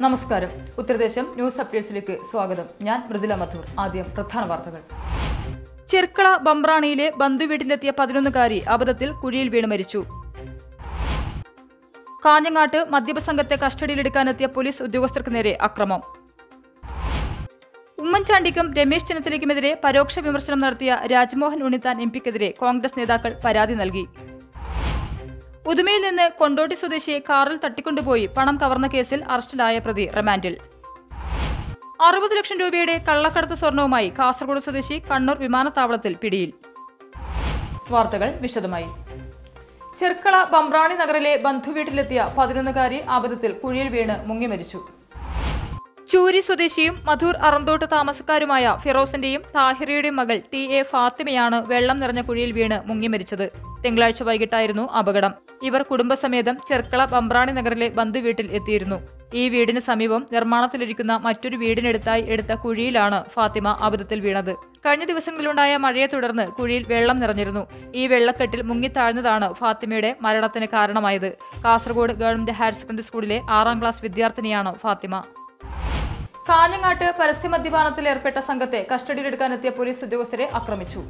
നമസ്കാരം ഉത്തരദേശം ന്യൂസ് അപ്ഡേറ്റ്സിലേക്ക് സ്വാഗതം ഞാൻ മൃദുല മധൂർ ആദ്യം പ്രധാന വാർത്തകൾ ചെർക്കള ബംബ്രാണിയിലെ ബന്ധുവീട്ടിലെത്തിയ പതിനൊന്നുകാരി അബദ്ധത്തിൽ കുഴിയിൽ വീണ് മരിച്ചു കാഞ്ഞങ്ങാട്ട് മദ്യപസംഘത്തെ കസ്റ്റഡിയിലെടുക്കാനെത്തിയ പോലീസ് ഉദ്യോഗസ്ഥർക്ക് നേരെ അക്രമം ഉമ്മൻചാണ്ടിക്കും രമേശ് ചെന്നിത്തലയ്ക്കുമെതിരെ പരോക്ഷ വിമർശനം നടത്തിയ രാജ്മോഹൻ ഉണ്ണിത്താൻ എം പിക്കെതിരെ കോൺഗ്രസ് നേതാക്കൾ പരാതി നൽകി ഉദുമയിൽ നിന്ന് കൊണ്ടോട്ടി സ്വദേശിയെ കാറിൽ തട്ടിക്കൊണ്ടുപോയി പണം കവർന്ന കേസിൽ അറസ്റ്റിലായ പ്രതി റിമാൻഡിൽ അറുപത് ലക്ഷം രൂപയുടെ കള്ളക്കടത്ത് സ്വർണവുമായി കാസർഗോഡ് സ്വദേശി കണ്ണൂർ വിമാനത്താവളത്തിൽ പിടിയിൽ വാർത്തകൾ വിശദമായി ചെർക്കള ബംബ്രാണി നഗറിലെ ബന്ധുവീട്ടിലെത്തിയ പതിനൊന്നുകാരി അബദ്ധത്തിൽ കുഴിയിൽ വീണ് മുങ്ങി മരിച്ചു ചൂരി സ്വദേശിയും മധൂർ അറന്തോട്ട് താമസക്കാരുമായ ഫിറോസിന്റെയും താഹിറയുടെയും മകൾ ടി എ ഫാത്തിമയാണ് വെള്ളം നിറഞ്ഞ കുഴിയിൽ വീണ് മുങ്ങി മരിച്ചത് തിങ്കളാഴ്ച വൈകിട്ടായിരുന്നു അപകടം ഇവർ കുടുംബസമേതം ചെർക്കള ബംബ്രാണി നഗറിലെ ബന്ധുവീട്ടിൽ എത്തിയിരുന്നു ഈ വീടിന് സമീപം നിർമ്മാണത്തിലിരിക്കുന്ന മറ്റൊരു വീടിനടുത്തായി എടുത്ത കുഴിയിലാണ് ഫാത്തിമ അബദ്ധത്തിൽ വീണത് കഴിഞ്ഞ ദിവസങ്ങളിലുണ്ടായ മഴയെ തുടർന്ന് കുഴിയിൽ വെള്ളം നിറഞ്ഞിരുന്നു ഈ വെള്ളക്കെട്ടിൽ മുങ്ങിത്താഴ്ന്നതാണ് ഫാത്തിമയുടെ മരണത്തിന് കാരണമായത് കാസർഗോഡ് ഗവൺമെന്റ് ഹയർ സെക്കൻഡറി സ്കൂളിലെ ആറാം ക്ലാസ് വിദ്യാർത്ഥിനിയാണ് ഫാത്തിമ കാഞ്ഞങ്ങാട്ട് പരസ്യമദ്യപാനത്തിൽ ഏർപ്പെട്ട സംഘത്തെ കസ്റ്റഡിയിലെടുക്കാനെത്തിയ പോലീസ് ഉദ്യോഗസ്ഥരെ ആക്രമിച്ചു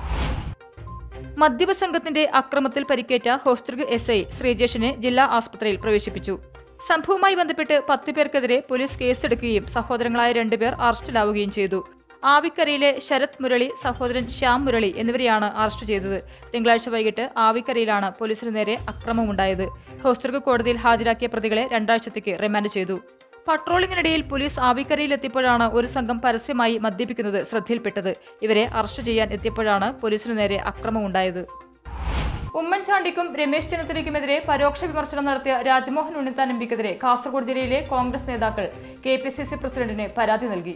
മദ്യപ സംഘത്തിന്റെ അക്രമത്തിൽ പരിക്കേറ്റ ഹോസ്റ്റർഗ് എസ് ഐ ശ്രീജേഷിനെ ജില്ലാ ആസ്പത്രിയിൽ പ്രവേശിപ്പിച്ചു സംഭവവുമായി ബന്ധപ്പെട്ട് പത്ത് പേർക്കെതിരെ പോലീസ് കേസെടുക്കുകയും സഹോദരങ്ങളായ രണ്ടുപേർ അറസ്റ്റിലാവുകയും ചെയ്തു ആവിക്കരയിലെ ശരത് മുരളി സഹോദരൻ ശ്യാം മുരളി എന്നിവരെയാണ് അറസ്റ്റ് ചെയ്തത് തിങ്കളാഴ്ച വൈകിട്ട് ആവിക്കരയിലാണ് പോലീസിന് നേരെ അക്രമമുണ്ടായത് ഹോസ്റ്റർഗ് കോടതിയിൽ ഹാജരാക്കിയ പ്രതികളെ രണ്ടാഴ്ചത്തേക്ക് റിമാൻഡ് ചെയ്തു പട്രോളിംഗിനിടയിൽ പോലീസ് ആവിക്കരയിൽ ഒരു സംഘം പരസ്യമായി മദ്യപിക്കുന്നത് ശ്രദ്ധയിൽപ്പെട്ടത് ഇവരെ അറസ്റ്റ് ചെയ്യാൻ എത്തിയപ്പോഴാണ് പോലീസിനു നേരെ അക്രമമുണ്ടായത് ഉമ്മൻചാണ്ടിക്കും രമേശ് ചെന്നിത്തലയ്ക്കുമെതിരെ പരോക്ഷ വിമർശനം നടത്തിയ രാജ്മോഹൻ ഉണ്ണിത്താൻ എംപിക്കെതിരെ കാസർഗോഡ് ജില്ലയിലെ കോൺഗ്രസ് നേതാക്കൾ കെ പി സി സി പ്രസിഡന്റിന് പരാതി നൽകി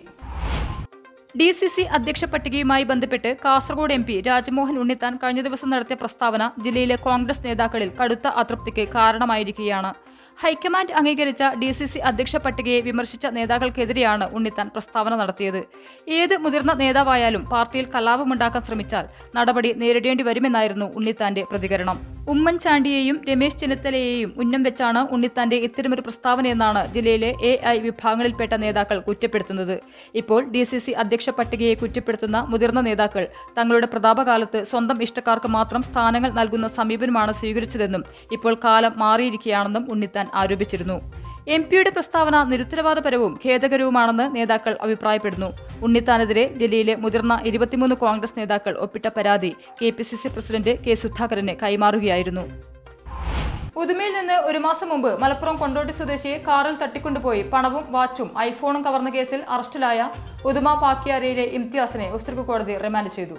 ഡി സി സി അധ്യക്ഷ പട്ടികയുമായി ബന്ധപ്പെട്ട് കാസർഗോഡ് എം പി രാജ്മോഹൻ ഉണ്ണിത്താൻ കഴിഞ്ഞ ദിവസം നടത്തിയ പ്രസ്താവന ജില്ലയിലെ കോൺഗ്രസ് നേതാക്കളിൽ കടുത്ത അതൃപ്തിക്ക് കാരണമായിരിക്കുകയാണ് ഹൈക്കമാൻഡ് അംഗീകരിച്ച ഡി സി സി അധ്യക്ഷ പട്ടികയെ വിമർശിച്ച നേതാക്കൾക്കെതിരെയാണ് ഉണ്ണിത്താൻ പ്രസ്താവന നടത്തിയത് ഏത് മുതിർന്ന നേതാവായാലും പാർട്ടിയിൽ കലാപമുണ്ടാക്കാൻ ശ്രമിച്ചാൽ നടപടി നേരിടേണ്ടി വരുമെന്നായിരുന്നു ഉണ്ണിത്താന്റെ പ്രതികരണം ഉമ്മൻചാണ്ടിയെയും രമേശ് ചെന്നിത്തലയെയും ഉന്നം വെച്ചാണ് ഉണ്ണിത്താന്റെ ഇത്തരമൊരു പ്രസ്താവനയെന്നാണ് ജില്ലയിലെ എ ഐ വിഭാഗങ്ങളിൽപ്പെട്ട നേതാക്കൾ കുറ്റപ്പെടുത്തുന്നത് ഇപ്പോൾ ഡി സി സി അധ്യക്ഷ പട്ടികയെ കുറ്റപ്പെടുത്തുന്ന മുതിർന്ന നേതാക്കൾ തങ്ങളുടെ പ്രതാപകാലത്ത് സ്വന്തം ഇഷ്ടക്കാർക്ക് മാത്രം സ്ഥാനങ്ങൾ നൽകുന്ന സമീപനമാണ് സ്വീകരിച്ചതെന്നും ഇപ്പോൾ കാലം മാറിയിരിക്കുകയാണെന്നും ഉണ്ണിത്താൻ ആരോപിച്ചിരുന്നു എം പിയുടെ പ്രസ്താവന നിരുത്തരവാദപരവും ഖേദകരവുമാണെന്ന് നേതാക്കൾ അഭിപ്രായപ്പെടുന്നു ഉണ്ണിത്താനെതിരെ ജില്ലയിലെ മുതിർന്ന ഇരുപത്തിമൂന്ന് കോൺഗ്രസ് നേതാക്കൾ ഒപ്പിട്ട പരാതി K P C C president K സുധാകരന് കൈമാറുകയായിരുന്നു ഉദുമയിൽ നിന്ന് ഒരു മാസം മുമ്പ് മലപ്പുറം കൊണ്ടോട്ടി സ്വദേശിയെ കാറിൽ തട്ടിക്കൊണ്ടുപോയി പണവും വാച്ചും ഐഫോണും കവർന്ന കേസിൽ അറസ്റ്റിലായ ഉദുമ പാക്കിയാരയിലെ ഇംതിയാസിനെ ഉസ്തൃക് കോടതി റിമാൻഡ് ചെയ്തു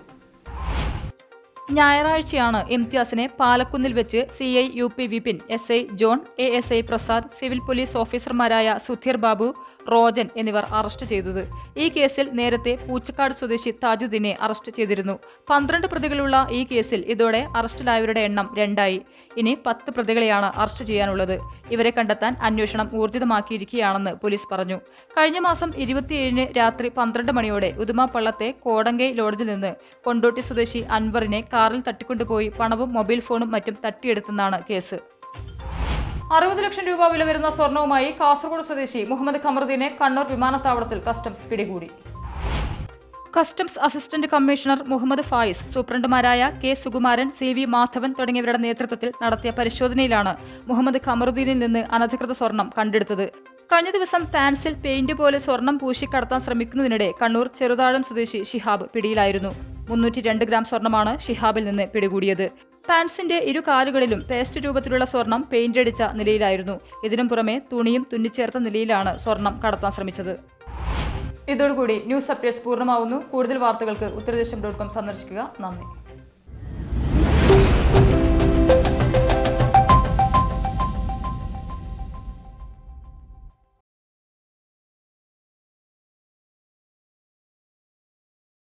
ഞായറാഴ്ചയാണ് ഇംതിയാസിനെ പാലക്കുന്നിൽ വെച്ച് C I U P Vipin S I John A S I Prasad civil police ഓഫീസർമാരായ സുധീർ ബാബു റോജൻ എന്നിവർ അറസ്റ്റ് ചെയ്തത് ഈ കേസിൽ നേരത്തെ പൂച്ചക്കാട് സ്വദേശി താജുദ്ദീനെ അറസ്റ്റ് ചെയ്തിരുന്നു പന്ത്രണ്ട് പ്രതികളുള്ള ഈ കേസിൽ ഇതോടെ അറസ്റ്റിലായവരുടെ എണ്ണം രണ്ടായി ഇനി പത്ത് പ്രതികളെയാണ് അറസ്റ്റ് ചെയ്യാനുള്ളത് ഇവരെ കണ്ടെത്താൻ അന്വേഷണം ഊർജിതമാക്കിയിരിക്കുകയാണെന്ന് പോലീസ് പറഞ്ഞു കഴിഞ്ഞ മാസം ഇരുപത്തിയേഴിന് രാത്രി പന്ത്രണ്ട് മണിയോടെ ഉദുമ പള്ളത്തെ കോടങ്കൈ ലോഡ്ജിൽ നിന്ന് കൊണ്ടോട്ടി സ്വദേശി അൻവറിനെ കാറിൽ തട്ടിക്കൊണ്ടുപോയി പണവും മൊബൈൽ ഫോണും മറ്റും തട്ടിയെടുത്തെന്നാണ് കേസ് അറുപത് ലക്ഷം രൂപ വില വരുന്ന സ്വർണവുമായി കാസർഗോഡ് സ്വദേശി മുഹമ്മദ് ഖമറുദ്ദീനെ കണ്ണൂർ വിമാനത്താവളത്തിൽ കസ്റ്റംസ് പിടികൂടി customs assistant commissioner Muhammad Faiz സൂപ്രണ്ടുമാരായ K Sukumaran C V Madhavan തുടങ്ങിയവരുടെ നേതൃത്വത്തിൽ നടത്തിയ പരിശോധനയിലാണ് മുഹമ്മദ് ഖമറുദ്ദീനിൽ നിന്ന് അനധികൃത സ്വർണം കണ്ടെടുത്തത് കഴിഞ്ഞ ദിവസം പാൻസിൽ പെയിന്റ് പോലെ സ്വർണം പൂശി കടത്താൻ ശ്രമിക്കുന്നതിനിടെ കണ്ണൂർ ചെറുതാഴം സ്വദേശി ഷിഹാബ് പിടിയിലായിരുന്നു മുന്നൂറ്റി രണ്ട് ഗ്രാം സ്വർണമാണ് ഷിഹാബിൽ നിന്ന് പിടികൂടിയത് പാൻസിന്റെ ഇരു കാലുകളിലും പേസ്റ്റ് രൂപത്തിലുള്ള സ്വർണം പെയിന്റ് അടിച്ച നിലയിലായിരുന്നു ഇതിനും പുറമെ തുണിയും തുന്നിച്ചേർത്ത നിലയിലാണ് സ്വർണം കടത്താൻ ശ്രമിച്ചത് ഇതോടുകൂടി ന്യൂസ് അപ്ഡേറ്റ്സ് പൂർണ്ണമാവുന്നു കൂടുതൽ വാർത്തകൾക്ക് ഉത്തരദേശം ഡോട്ട് കോം സന്ദർശിക്കുക നന്ദി